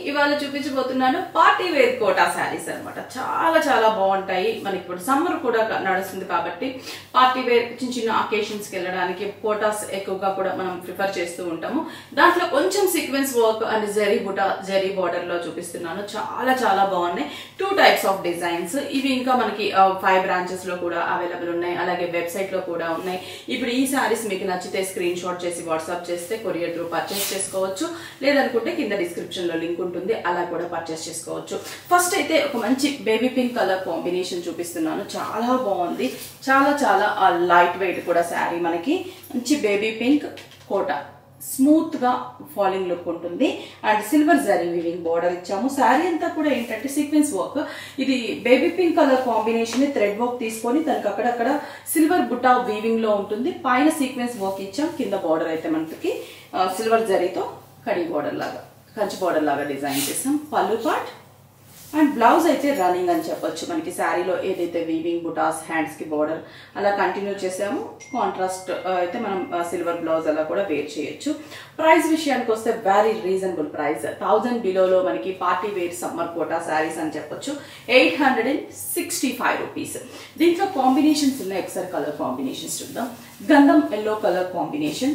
ఇవాళ చూపించబోతున్నాను party wear quota saris అన్నమాట చాలా చాలా బాగుంటాయి మనకి ఇప్పుడు సమ్మర్ కూడా క- నడుస్తుంది కాబట్టి పార్టీ వేర్ చిన్న చిన్న అకేషన్స్కి వెళ్ళడానికి కోటాస్ ఎక్కువగా కూడా మనం ప్రిఫర్ చేస్తూ ఉంటాము దాంట్లో కొంచెం sequence work and zari buta zari border లో చూపిస్తున్నాను చాలా చాలా బాగున్నాయి టూ టైప్స్ ఆఫ్ డిజైన్స్ ఇవి ఇంకా మనకి ఫైవ్ బ్రాంచెస్ లో కూడా అవైలబుల్ ఉన్నాయి అలాగే వెబ్సైట్ లో కూడా ఉన్నాయి ఇప్పుడు ఈ శారీస్ మీకు నచ్చితే స్క్రీన్ షాట్ చేసి వాట్సాప్ చేస్తే కొరియర్ త్రూ పర్చేస్ చేసుకోవచ్చు లేదనుకుంటే కింద డిస్క్రిప్షన్ లో లింక్ ఉంటుంది అలా కూడా పర్చేస్ చేసుకోవచ్చు ఫస్ట్ అయితే ఒక మంచి బేబీ పింక్ కలర్ కాంబినేషన్ చూపిస్తున్నాను చాలా బాగుంది చాలా చాలా లైట్ వెయిట్ కూడా శారీ మనకి మంచి బేబీ పింక్ కోట స్మూత్ గా ఫాలింగ్ లుక్ ఉంటుంది and silver zari weaving border ఇచ్చాము శారీ అంతా కూడా ఏంటంటే సీక్వెన్స్ వర్క్ ఇది baby pink colour combination thread work తీసుకొని దానికి అక్కడక్కడ సిల్వర్ బుట్టా వీవింగ్ లో ఉంటుంది పైన సీక్వెన్స్ వర్క్ ఇచ్చాం కింద బార్డర్ అయితే మనకి సిల్వర్ జరీతో కడి బార్డర్ లాగా కంచి బార్డర్ లాగా డిజైన్ చేసాం పళ్ళు పార్ట్ అండ్ బ్లౌజ్ అయితే రన్నింగ్ అని చెప్పొచ్చు మనకి శారీలో ఏదైతే వీవింగ్ బుటాస్ హ్యాండ్స్ కి బార్డర్ అలా కంటిన్యూ చేసాము కాంట్రాస్ట్ అయితే మనం సిల్వర్ బ్లౌజ్ అలా కూడా వేర్ చేయొచ్చు ప్రైస్ విషయానికి వస్తే వెరీ రీజనబుల్ ప్రైస్ థౌజండ్ బిలోలో మనకి party wear summer Kota saris అని చెప్పొచ్చు eight hundred and sixty five rupees దీంట్లో కాంబినేషన్స్ ఉన్నాయి ఒకసారి కలర్ కాంబినేషన్స్ చూద్దాం గంధం ఎల్లో కలర్ కాంబినేషన్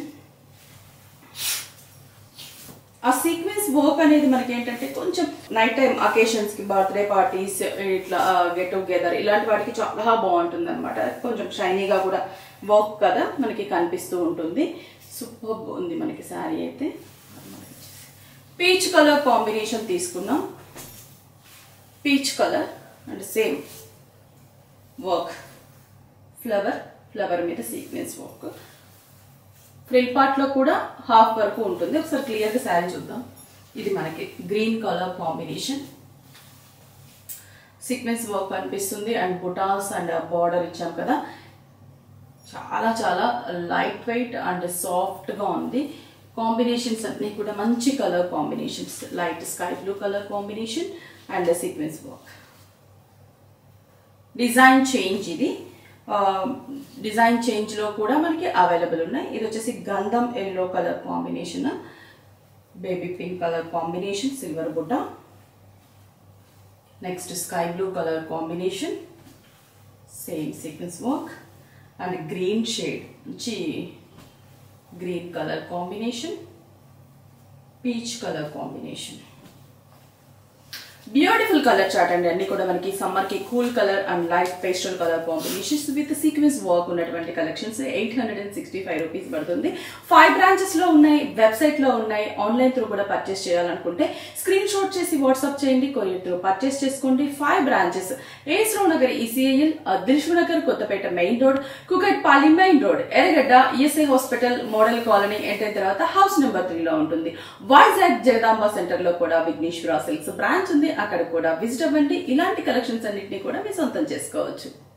ఆ సీక్వెన్స్ వర్క్ అనేది మనకి ఏంటంటే కొంచెం నైట్ టైం అకేషన్స్ కి బర్త్డే పార్టీస్ ఇట్లా గెట్ టుగెదర్ ఇలాంటి వాటికి చాలా బాగుంటుంది అనమాట కొంచెం షైనీగా కూడా వర్క్ కదా మనకి కనిపిస్తూ ఉంటుంది సూపర్ ఉంది మనకి శారీ అయితే పీచ్ కలర్ కాంబినేషన్ తీసుకున్నాం peach colour and same work flower flower మీద సీక్వెన్స్ వర్క్ ఫ్రిల్ పార్ట్ లో కూడా హాఫ్ వరకు ఉంటుంది ఒకసారి క్లియర్ గా శారీ చూద్దాం ఇది మనకి green colour combination sequence work అనిపిస్తుంది అండ్ బుటాస్ అండ్ బార్డర్ ఇచ్చాం కదా చాలా చాలా లైట్ వెయిట్ అండ్ సాఫ్ట్ గా ఉంది కాంబినేషన్స్ అన్ని కూడా మంచి colour combinations light sky blue colour combination and sequence work design change ఇది ఆ, డిజైన్ చేంజ్ లో కూడా మనకి అవైలబుల్ ఉన్నాయి ఇది వచ్చేసి గంధం yellow colour combination baby pink colour combination silver buta next sky blue colour combination same sequence work and green shade మంచి green colour combination peach colour combination beautiful colour chart అండి అన్ని కూడా మనకి సమ్మర్ కి cool colour and light pastel colour combinations with sequence work ఉన్నటువంటి collections eight hundred and sixty five rupees పడుతుంది five branches లో ఉన్నాయి వెబ్సైట్ లో ఉన్నాయి ఆన్లైన్ త్రూ కూడా పర్చేస్ చేయాలనుకుంటే స్క్రీన్ షాట్ చేసి వాట్సాప్ చేయండి కొరియర్ త్రూ పర్చేస్ చేసుకోండి ఫైవ్ బ్రాంచెస్ ఏస్రో నగర్ ఈసీఐఎల్ దిల్షు నగర్ Kothapet main road Kukatpally main road Erragadda ESI hospital model colony ఎంటర్ తర్వాత హౌస్ నెంబర్ త్రీ లో ఉంటుంది వైజాగ్ జగదాంబ సెంటర్ లో కూడా విఘ్నేశ్వర సిల్క్స్ బ్రాంచ్ ఉంది అక్కడ కూడా విజిట్ అవ్వండి ఇలాంటి కలెక్షన్స్ అన్నింటినీ కూడా మీ సొంతం చేసుకోవచ్చు